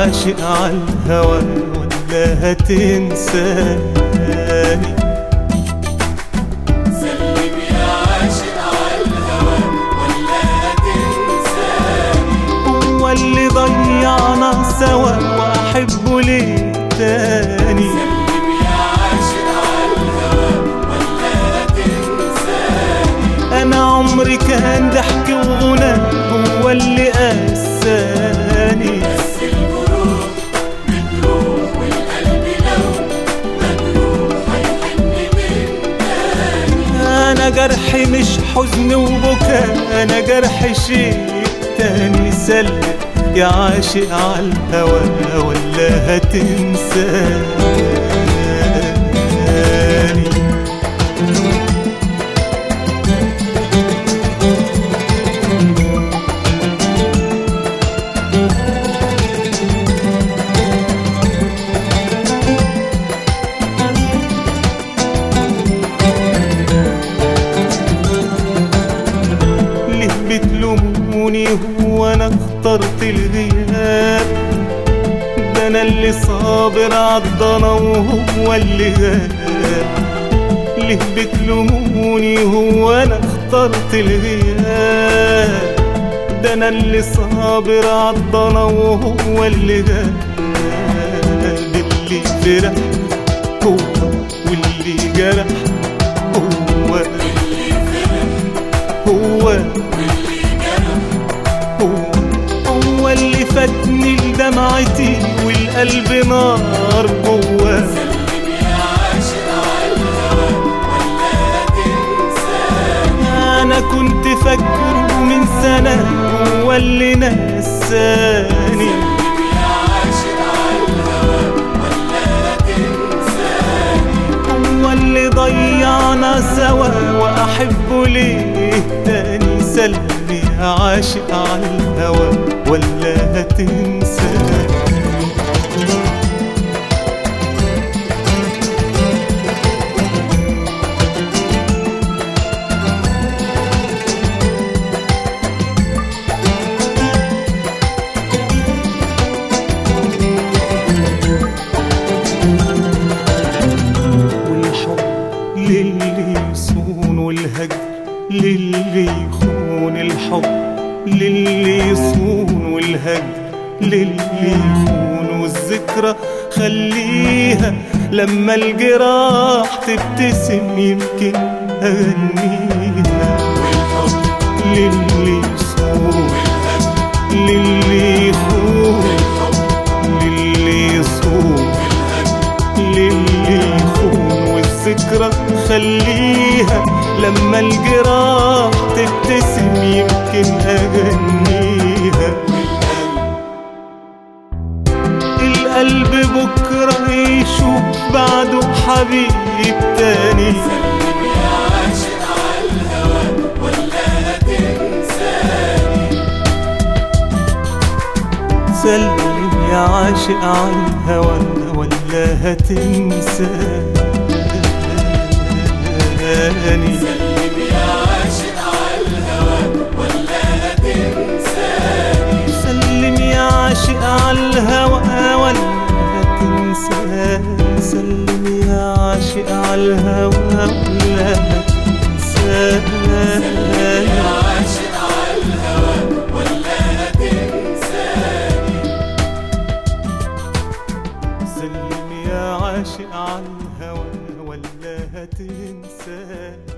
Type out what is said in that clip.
عاشق عالهوى ولا هتنساني سلم يا عاشق عالهوى ولا هتنساني هو اللي ضيعنا سوا واحبه ليه تاني سلم يا عاشق عالهوى ولا هتنساني انا عمري كان ضحك وغنى هو اللي قساني بس الجروح بتروح والقلب لو مجروح هيحن من تاني انا جرحي مش حزن وبكاء انا جرحي شيء تاني سلم يا عاشق عالهوى ولا هتنساني ليه بتلوموني هو انا اخترت الغياب ده انا اللي صابر عالضنا وهو اللي غاب ليه بتلوموني هو انا اخترت الغياب ده انا اللي صابر عالضنا وهو اللي غاب اللي فرح هو واللي جرح هو هو هو هو اللي فاتني لدمعتي والقلب نار جواه سلم يا عاشق عالهوى ولا هتنساني انا كنت فاكره من سنة هو اللي نساني سلم يا عاشق عالهوى ولا هتنساني هو اللي ضيعنا سوا واحبه ليه تاني سلمي يا عاشق عالهوى ولا هتنساني والحب للي يصون والهجر للي يخون الحب للي يصون والهجر للي يخون والذكرى خليها لما الجراح تبتسم يمكن أغنيها والحب للي يصون والهجر للي يخون الحب للي يصون للي يخون والذكرى خليها لما الجراح تبتسم يمكن أغنيها القلب بكرة يشوف بعده حبيب تاني سلم يا عاشق عالهوى ولا هتنساني سلم يا عاشق عالهوى ولا هتنساني سلم يا عاشق عالهوى ولا هتنساني سلم يا عاشق عالهوى ولا هتنساني سلم يا عاشق عالهوى ولا هتنساني يا عاشق عالهوى ولا هتنساني سلم يا عاشق عالهوى ولا هتنساني